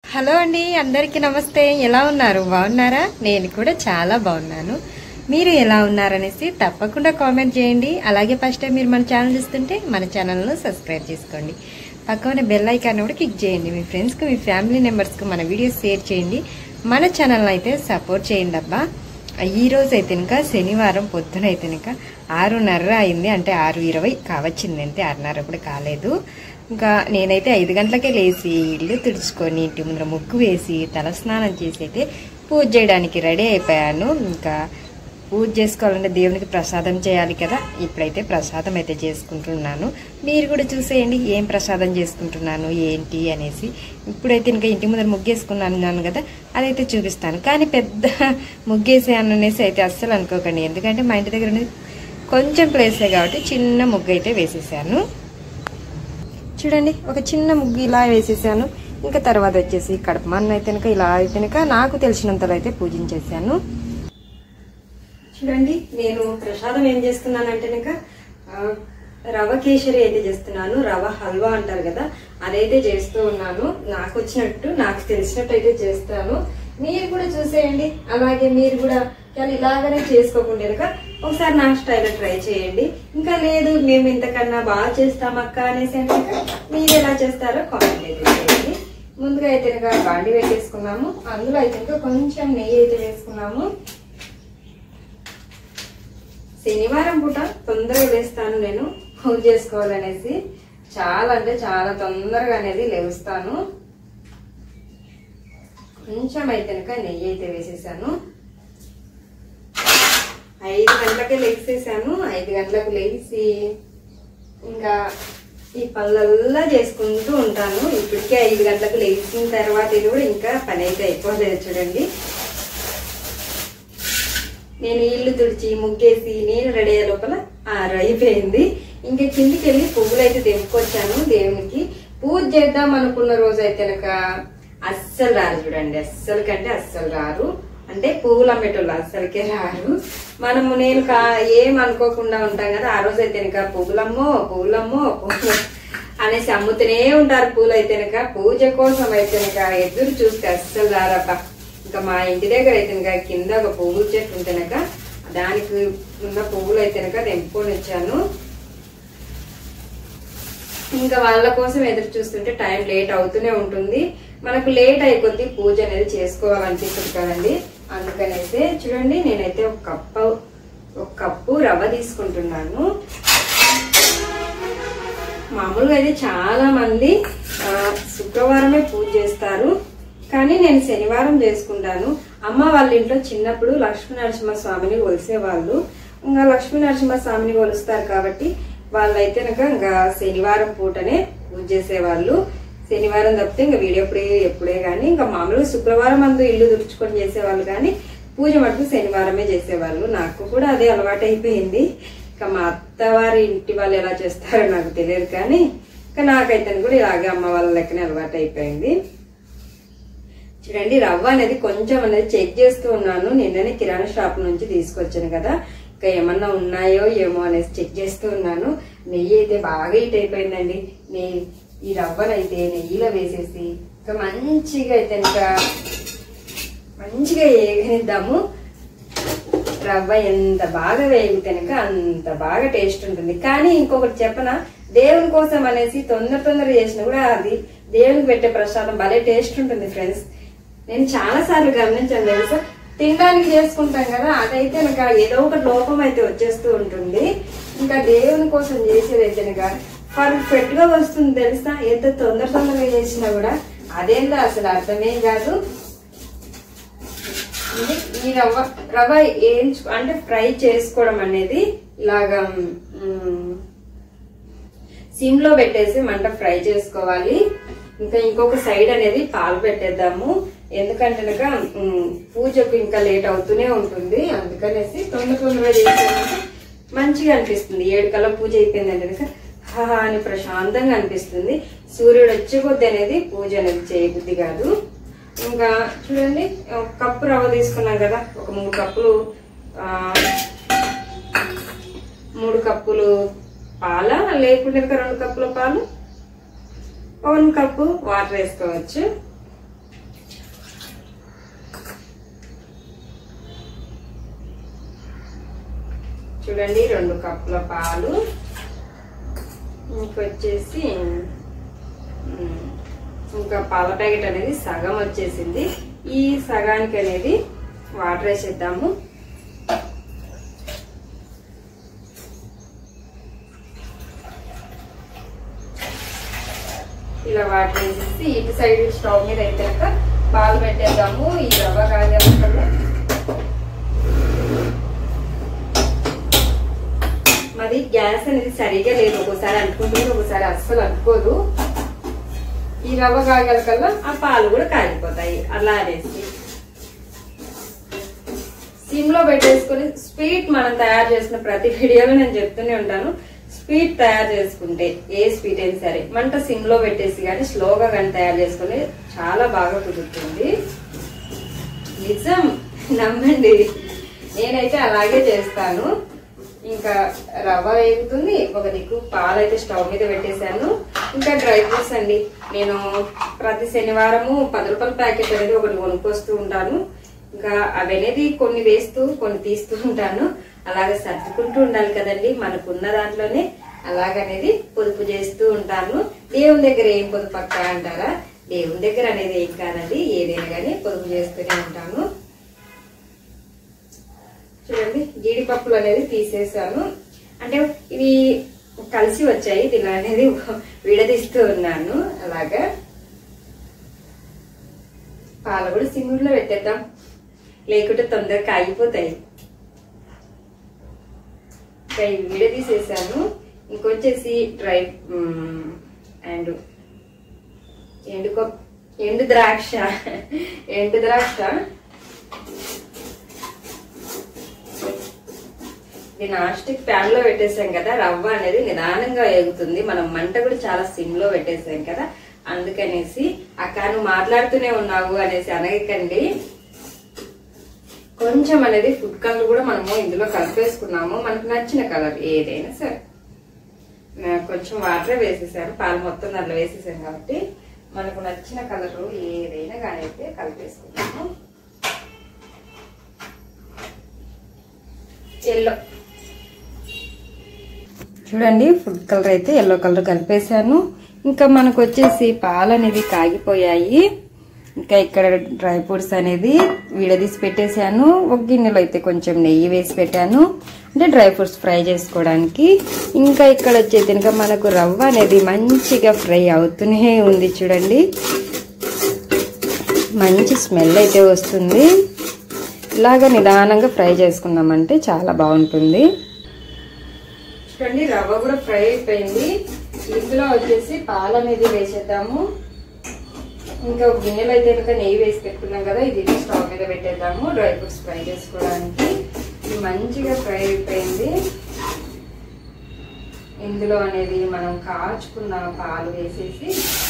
Hello అండి అందరికీ నమస్తే ఎలా ఉన్నారు బాగున్నారా నేను కూడా చాలా బాగున్నాను మీరు ఎలా ఉన్నారనేసి తప్పకుండా కామెంట్ చేయండి అలాగే ఫస్ట్ టైం మీరు మన ఛానల్ చూస్తుంటే మన ఛానల్ను సబ్స్క్రైబ్ చేసుకోండి పక్కనే బెల్ ఐకాన్ కూడా క్లిక్ చేయండి మీ ఫ్రెండ్స్కి మీ ఫ్యామిలీ మెంబర్స్కి మన వీడియోస్ షేర్ చేయండి మన ఛానల్ అయితే సపోర్ట్ చేయండి అబ్బా ఈ రోజు అయితే ఇంకా శనివారం పొద్దున అయితే ఇంకా ఆరున్నర అయింది అంటే ఆరు ఇరవై కావచ్చింది అంతే ఆరున్నర కూడా కాలేదు ఇంకా నేనైతే ఐదు గంటలకే లేచి ఇల్లు తుడుచుకొని ఇంటి ముందర ముగ్గు వేసి తలస్నానం చేసి అయితే పూజ చేయడానికి రెడీ అయిపోయాను ఇంకా పూజ చేసుకోవాలంటే దేవునికి ప్రసాదం చేయాలి కదా ఇప్పుడైతే ప్రసాదం అయితే చేసుకుంటున్నాను మీరు కూడా చూసేయండి ఏం ప్రసాదం చేసుకుంటున్నాను ఏంటి అనేసి ఇప్పుడైతే ఇంకా ఇంటి ముందర ముగ్గేసుకున్నాను అన్నాను కదా అదైతే చూపిస్తాను కానీ పెద్ద ముగ్గేసాను అనేసి అయితే అస్సలు అనుకోకండి ఎందుకంటే మా ఇంటి దగ్గర ఉన్నది కొంచెం ప్లేసే కాబట్టి చిన్న ముగ్గు అయితే వేసేసాను చూడండి ఒక చిన్న ముగ్గు ఇలా వేసేసాను ఇంకా తర్వాత వచ్చేసి కడపమన్న అయితే కనుక ఇలా అయితే కనుక నాకు తెలిసినంతలో అయితే పూజించేసాను చూడండి నేను ప్రసాదం ఏం చేస్తున్నానంటే కనుక ఆ, రవ కేసరి అయితే చేస్తున్నాను రవ హల్వా అంటారు కదా అదైతే చేస్తూ ఉన్నాను నాకు వచ్చినట్టు నాకు తెలిసినట్టు అయితే చేస్తాను మీరు కూడా చూసేయండి అలాగే మీరు కూడా చాలా ఇలాగనే చేసుకోకుండా కనుక ఒకసారి నా స్టైల్ ట్రై చేయండి ఇంకా లేదు మేము ఇంతకన్నా బాగా చేస్తాం అక్క అనేసి అంటే కనుక మీరు ఎలా చేస్తారో కామెంట్ అయితే చేయండి ముందుగా అయితే కనుక బాండి పెట్టేసుకున్నాము అందులో అయితే కనుక కొంచెం నెయ్యి అయితే వేసుకున్నాము శనివారం పూట తొందరగా లేస్తాను నేను పూజ చేసుకోవాలనేసి చాలా అంటే చాలా తొందరగా అనేది లేస్తాను కొంచెం అయితే కనుక నెయ్యి అయితే వేసేసాను ఐదు గంటలకే లేచేసాను ఐదు గంటలకు లేచి ఇంకా ఈ పనులల్లా చేసుకుంటూ ఉంటాను ఇప్పటికే ఐదు గంటలకు లేచిన తర్వాత ఇది కూడా ఇంకా పని అయితే అయిపోలేదు చూడండి నేను ఇల్లు తుడిచి ముగ్గేసి నేను రెడీ అయ్యే లోపల ఆరు అయిపోయింది ఇంకా కిందికి వెళ్ళి పువ్వులు అయితే తెంపుకొచ్చాను దేవునికి పూజ చేద్దాం అనుకున్న రోజు అయితే కనుక అస్సలు రారు చూడండి అస్సలు కంటే అస్సలు రారు అంటే పువ్వులు అమ్మేటోళ్ళు అస్సలకే రారు మనము నేను కా ఏం అనుకోకుండా ఉంటాం కదా ఆ రోజు అయితే కనుక పువ్వులమ్మో పువ్వులమ్మో పువ్వులు అనేసి అమ్ముతూనే ఉంటారు పూలు అయితే కనుక పూజ కోసం అయితే కనుక ఎదురు చూస్తే అస్సలు రారబ్బా ఇంకా మా ఇంటి దగ్గర అయితే కనుక కింద ఒక పువ్వుల చెట్టు ఉంటేనక దానికి ఉన్న పువ్వులు అయితే కనుక తెంపుకొని వచ్చాను ఇంకా వాళ్ళ కోసం ఎదురు చూస్తుంటే టైం లేట్ అవుతూనే ఉంటుంది మనకు లేట్ అయిపోద్ది పూజ అనేది చేసుకోవాలనిపిస్తుంది కదండి అందుకనైతే చూడండి నేనైతే ఒక కప్పు ఒక కప్పు రవ్వ తీసుకుంటున్నాను మామూలుగా అయితే చాలా మంది ఆ, శుక్రవారమే పూజ చేస్తారు కానీ నేను శనివారం చేసుకుంటాను అమ్మ వాళ్ళ ఇంట్లో చిన్నప్పుడు లక్ష్మీ నరసింహ స్వామిని కొలిసేవాళ్ళు ఇంకా లక్ష్మీ నరసింహ స్వామిని కొలుస్తారు కాబట్టి వాళ్ళైతే కనుక ఇంకా శనివారం పూటనే పూజ చేసేవాళ్ళు శనివారం తప్పితే ఇంకా వీడెప్పుడే ఎప్పుడే కానీ ఇంకా మామూలుగా శుక్రవారం అందు ఇల్లు తుడుచుకొని చేసేవాళ్ళు కానీ పూజ మటుకు శనివారమే చేసేవాళ్ళు నాకు కూడా అదే అలవాటు అయిపోయింది ఇంకా మా అత్తవారి ఇంటి వాళ్ళు ఎలా చేస్తారో నాకు తెలియదు కానీ ఇంకా నాకైతే కూడా ఇలాగే అమ్మ వాళ్ళ లెక్కనే అలవాటు అయిపోయింది చూడండి రవ్వ అనేది కొంచెం అనేది చెక్ చేస్తూ ఉన్నాను నిన్ననే కిరాణా షాప్ నుంచి తీసుకొచ్చాను కదా ఇంకా ఏమన్నా ఉన్నాయో ఏమో అనేసి చెక్ చేస్తూ ఉన్నాను నెయ్యి అయితే బాగా హీట్ అయిపోయిందండి నెయ్యి ఈ రవ్వనైతే నెయ్యిలో వేసేసి ఇంకా మంచిగా అయితే ఇంకా మంచిగా వేగనిద్దాము రవ్వ ఎంత బాగా వేగితే కనుక అంత బాగా టేస్ట్ ఉంటుంది కానీ ఇంకొకటి చెప్పన దేవుని కోసం అనేసి తొందర తొందర చేసినా కూడా అది దేవునికి పెట్టే ప్రసాదం భలే టేస్ట్ ఉంటుంది ఫ్రెండ్స్ నేను చాలా సార్లు గమనించాను తెలుసా తినడానికి చేసుకుంటాం కదా అదైతే నాకు ఏదో ఒక లోపం అయితే వచ్చేస్తూ ఉంటుంది ఇంకా దేవుని కోసం చేసేది అయితే కనుక పర్ఫెక్ట్ గా వస్తుంది తెలుసా ఎంత తొందర తొందరగా చేసినా కూడా అదేందో అసలు అర్థమే కాదు ఇది ఈ రవ్వ రవ్వ వేయించు అంటే ఫ్రై చేసుకోవడం అనేది ఇలాగా సిమ్ లో పెట్టేసి మంట ఫ్రై చేసుకోవాలి ఇంకా ఇంకొక సైడ్ అనేది పాలు పెట్టేద్దాము ఎందుకంటే కనుక ఉమ్, పూజకు ఇంకా లేట్ అవుతూనే ఉంటుంది అందుకనేసి తొందర తొందరగా చేసేదంటే మంచిగా అనిపిస్తుంది ఏడు కల్లా పూజ అయిపోయిందంటే కనుక హాహా అని ప్రశాంతంగా అనిపిస్తుంది సూర్యుడు వచ్చే కొద్ది అనేది పూజ అనేది చేయబుద్ధి కాదు ఇంకా చూడండి ఒక కప్పు రవ్వ తీసుకున్నాం కదా ఒక మూడు కప్పులు ఆ, మూడు కప్పులు పాల లేకుంటే ఇంకా రెండు కప్పుల పాలు వన్ కప్పు వాటర్ వేసుకోవచ్చు చూడండి రెండు కప్పుల పాలు ఇంకొచ్చేసి ఉమ్, ఇంకా పాల ప్యాకెట్ అనేది సగం వచ్చేసింది ఈ సగానికి అనేది వాటర్ వేసేద్దాము ఇలా వాటర్ వేసేసి ఇటు సైడ్ స్టవ్ మీద అయిపోయాక పాలు పెట్టేద్దాము ఈ రవ్వ కాగల మాది గ్యాస్ అనేది సరిగా లేదు ఒక్కోసారి అంటుకుంటుంది ఒక్కోసారి అస్సలు అంటుకోదు ఈ రవ్వ కాగల కల్లా ఆ పాలు కూడా కాగిపోతాయి అలా అనేసి సిమ్ లో పెట్టేసుకుని స్వీట్ మనం తయారు చేసిన ప్రతి వీడియోలో నేను చెప్తూనే ఉంటాను స్వీట్ తయారు చేసుకుంటే ఏ స్వీట్ అయినా సరే మంట సిమ్ లో పెట్టేసి కానీ స్లోగా కానీ తయారు చేసుకుని చాలా బాగా కుదురుతుంది నిజం నమ్మండి నేనైతే అలాగే చేస్తాను ఇంకా రవ్వ వేగుతుంది ఒక దిక్కు పాలు అయితే స్టవ్ మీద పెట్టేశాను ఇంకా డ్రై ఫ్రూట్స్ అండి నేను ప్రతి శనివారము పది రూపాయల ప్యాకెట్ అనేది ఒకటి కొనుక్కొస్తూ ఉంటాను ఇంకా అవి అనేది కొన్ని వేస్తూ కొన్ని తీస్తూ ఉంటాను అలాగే సర్దుకుంటూ ఉండాలి కదండి మనకున్న దాంట్లోనే అలాగనేది పొదుపు చేస్తూ ఉంటాను దేవుని దగ్గర ఏం పొదుపు అక్క అంటారా దేవుని దగ్గర అనేది ఏం కాదండి ఏదైనా కానీ పొదుపు చేస్తూనే ఉంటాను చూడండి జీడిపప్పులు అనేది తీసేసాను అంటే ఇవి కలిసి వచ్చాయి ఇలా అనేది విడదీస్తూ ఉన్నాను అలాగా పాలు కూడా సింగుల్లో పెట్టేద్దాం లేకుంటే తొందరగా ఆగిపోతాయి ఇంకా ఇవి విడదీసేసాను ఇంకొచ్చేసి డ్రై అండ్ ఎండుకో ఎండు ద్రాక్ష ఎండు ద్రాక్ష ఇది నాన్ స్టిక్ ప్యాన్ లో పెట్టేసాం కదా రవ్వ అనేది నిదానంగా ఎగుతుంది మనం మంట కూడా చాలా సిమ్ లో పెట్టేసాం కదా అందుకనేసి అక్క నువ్వు మాట్లాడుతూనే ఉన్నావు అనేసి అనగకండి కొంచెం అనేది ఫుడ్ కలర్ కూడా మనము ఇందులో కలిపేసుకున్నాము మనకు నచ్చిన కలర్ ఏదైనా సరే నా- కొంచెం వాటర్ వేసేసాను పాలు మొత్తం దాంట్లో వేసేసాను కాబట్టి మనకు నచ్చిన కలర్ ఏదైనా కానీ అయితే కలిపేసుకున్నాము ఎల్లో చూడండి ఫుడ్ కలర్ అయితే ఎల్లో కలర్ కలిపేశాను ఇంకా మనకు వచ్చేసి పాలు అనేది కాగిపోయాయి ఇంకా ఇక్కడ డ్రై ఫ్రూట్స్ అనేది విడదీసి పెట్టేశాను ఒక గిన్నెలో అయితే కొంచెం నెయ్యి వేసి పెట్టాను అంటే డ్రై ఫ్రూట్స్ ఫ్రై చేసుకోవడానికి ఇంకా ఇక్కడ వచ్చేది ఇంకా మనకు రవ్వ అనేది మంచిగా ఫ్రై అవుతూనే ఉంది చూడండి మంచి స్మెల్ అయితే వస్తుంది ఇలాగ నిదానంగా ఫ్రై చేసుకున్నామంటే చాలా బాగుంటుంది చూడండి రవ్వ కూడా ఫ్రై అయిపోయింది ఇందులో వచ్చేసి పాలు అనేది వేసేద్దాము ఇంకా ఒక గిన్నెలో అయితే కనుక నెయ్యి వేసి పెట్టుకున్నాం కదా ఇది స్టవ్ మీద పెట్టేద్దాము డ్రై ఫ్రూట్స్ ఫ్రై చేసుకోవడానికి ఇది మంచిగా ఫ్రై అయిపోయింది ఇందులో అనేది మనం కాచుకున్న పాలు వేసేసి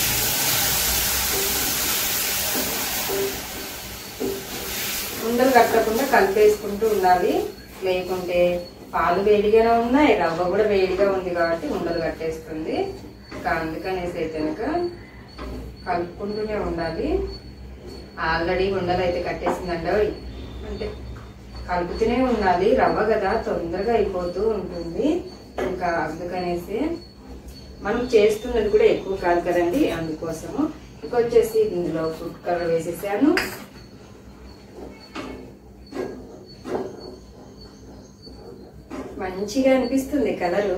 ఉండలు కట్టకుండా కలిపేసుకుంటూ ఉండాలి లేకుంటే పాలు వేడిగానే ఉన్నాయి రవ్వ కూడా వేడిగా ఉంది కాబట్టి ఉండలు కట్టేస్తుంది ఇంకా అందుకనేసి అయితే కనుక కలుపుకుంటూనే ఉండాలి ఆల్రెడీ ఉండలు అయితే కట్టేసిందండి ఓయ్. అంటే కలుపుతూనే ఉండాలి రవ్వ కదా తొందరగా అయిపోతూ ఉంటుంది ఇంకా అందుకనేసి మనం చేస్తున్నది కూడా ఎక్కువ కాదు కదండి అందుకోసము ఇంకొచ్చేసి ఇందులో ఫుడ్ కలర్ వేసేసాను మంచిగా అనిపిస్తుంది కలరు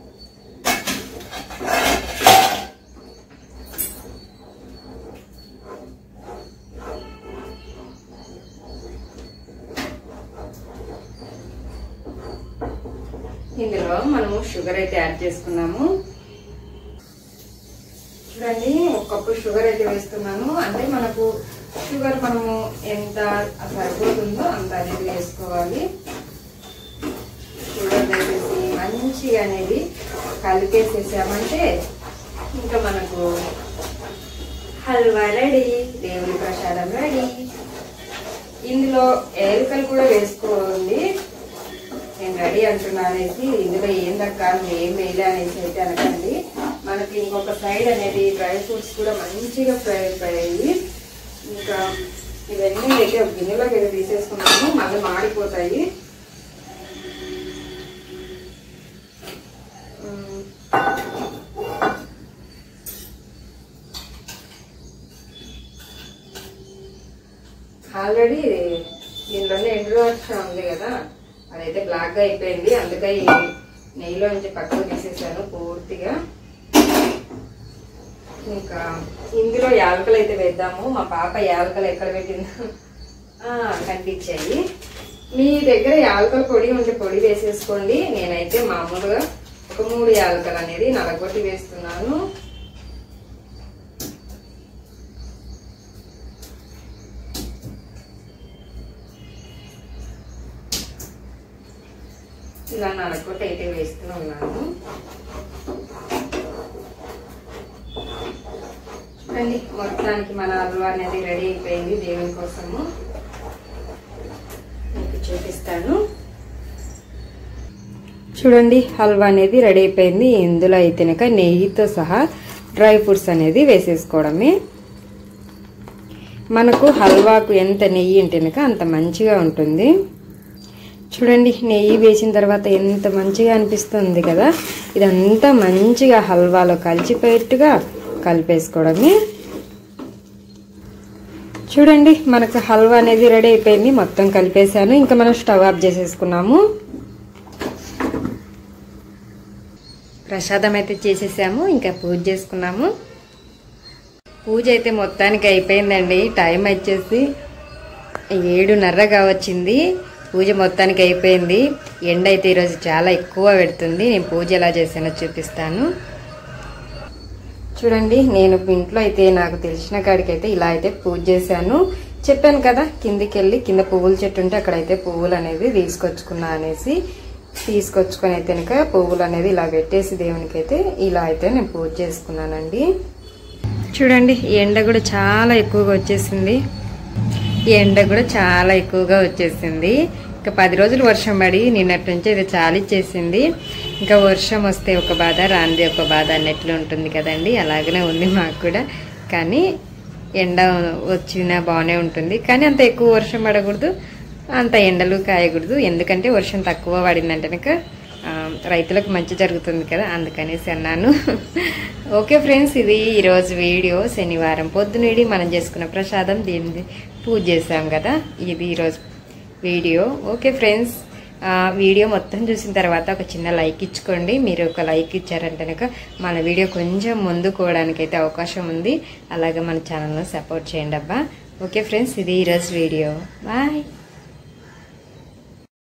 ఇందులో మనము షుగర్ అయితే యాడ్ చేసుకున్నాము చూడండి ఒక కప్పు షుగర్ అయితే వేస్తున్నాను అంటే మనకు షుగర్ మనము ఎంత సరిపోతుందో అంత అనేది వేసుకోవాలి షుగర్ వేసేసి మంచిగా అనేది కలిపేసేసామంటే ఇంకా మనకు హల్వా రెడీ దేవుని ప్రసాదం రెడీ ఇందులో ఏలుకలు కూడా వేసుకోండి నేను రెడీ అంటున్నా అనేసి ఇందులో ఏం దక్క నువ్వు ఏం వేయలే అనేసి అయితే అనకండి మనకి ఇంకొక సైడ్ అనేది డ్రై ఫ్రూట్స్ కూడా మంచిగా ఫ్రై అయిపోయాయి ఇంకా ఇవన్నీ అయితే ఒక గిన్నెలోకి అయితే తీసేసుకున్నాము మళ్ళీ మాడిపోతాయి ఆల్రెడీ దీనిలోనే ఎండు ద్రాక్ష ఉంది కదా అదైతే బ్లాక్ గా అయిపోయింది అందుకే ఈ నెయ్యిలో నుంచి పక్కకు తీసేసాను పూర్తిగా ఇంకా ఇందులో యాలకలు అయితే వేద్దాము మా పాప యాలకలు ఎక్కడ పెట్టిందో ఆ, కనిపించాయి మీ దగ్గర యాలకల పొడి ఉంటే పొడి వేసేసుకోండి నేనైతే మామూలుగా ఒక మూడు యాలకలు అనేది నలగొట్టి వేస్తున్నాను ఇలా నలగొట్టి అయితే వేస్తూ ఉన్నాను చూడండి మొత్తానికి మన హల్వా అనేది రెడీ అయిపోయింది దేవుని కోసము మీకు చూపిస్తాను చూడండి హల్వా అనేది రెడీ అయిపోయింది ఇందులో అయితేనక నెయ్యితో సహా డ్రై ఫ్రూట్స్ అనేది వేసేసుకోవడమే మనకు హల్వాకు ఎంత నెయ్యి ఉంటేనక అంత మంచిగా ఉంటుంది చూడండి నెయ్యి వేసిన తర్వాత ఎంత మంచిగా అనిపిస్తుంది కదా ఇదంతా మంచిగా హల్వాలో కలిసిపోయేట్టుగా కలిపేసుకోవడమే చూడండి మనకు హల్వా అనేది రెడీ అయిపోయింది మొత్తం కలిపేసాను ఇంకా మనం స్టవ్ ఆఫ్ చేసేసుకున్నాము ప్రసాదం అయితే చేసేసాము ఇంకా పూజ చేసుకున్నాము పూజ అయితే మొత్తానికి అయిపోయిందండి టైం వచ్చేసి ఏడున్నరగా వచ్చింది పూజ మొత్తానికి అయిపోయింది ఎండ అయితే ఈరోజు చాలా ఎక్కువ పెడుతుంది నేను పూజ ఎలా చేశానో చూపిస్తాను చూడండి నేను ఇంట్లో అయితే నాకు తెలిసిన కాడికి అయితే ఇలా అయితే పూజ చేశాను చెప్పాను కదా కిందికి వెళ్ళి కింద పువ్వుల చెట్టు ఉంటే అక్కడైతే పువ్వులు అనేది తీసుకొచ్చుకున్నా అనేసి తీసుకొచ్చుకొని అయితే కనుక పువ్వులు అనేది ఇలా పెట్టేసి దేవునికి అయితే ఇలా అయితే నేను పూజ చేసుకున్నానండి చూడండి ఈ ఎండ కూడా చాలా ఎక్కువగా వచ్చేసింది ఈ ఎండ కూడా చాలా ఎక్కువగా వచ్చేసింది ఇంకా పది రోజులు వర్షం పడి నిన్నటి నుంచి ఇది చాలా ఇచ్చేసింది ఇంకా వర్షం వస్తే ఒక బాధ రాంది ఒక బాధ అన్నట్లు ఉంటుంది కదండి అలాగనే ఉంది మాకు కూడా కానీ ఎండ వచ్చినా బాగానే ఉంటుంది కానీ అంత ఎక్కువ వర్షం పడకూడదు అంత ఎండలు కాయకూడదు ఎందుకంటే వర్షం తక్కువ పడిందంటే కనుక ఆ, రైతులకు మంచి జరుగుతుంది కదా అందుకనేసి అన్నాను ఓకే ఫ్రెండ్స్ ఇది ఈరోజు వీడియో శనివారం పొద్దునేడి మనం చేసుకున్న ప్రసాదం దీన్ని పూజ చేసాం కదా ఇది ఈరోజు వీడియో ఓకే ఫ్రెండ్స్ ఆ, వీడియో మొత్తం చూసిన తర్వాత ఒక చిన్న లైక్ ఇచ్చుకోండి మీరు ఒక లైక్ ఇచ్చారంటే కనుక మన వీడియో కొంచెం ముందుకోవడానికి అయితే అవకాశం ఉంది అలాగే మన ఛానల్ను సపోర్ట్ చేయండి అబ్బా ఓకే ఫ్రెండ్స్ ఇది ఈరోజు వీడియో బాయ్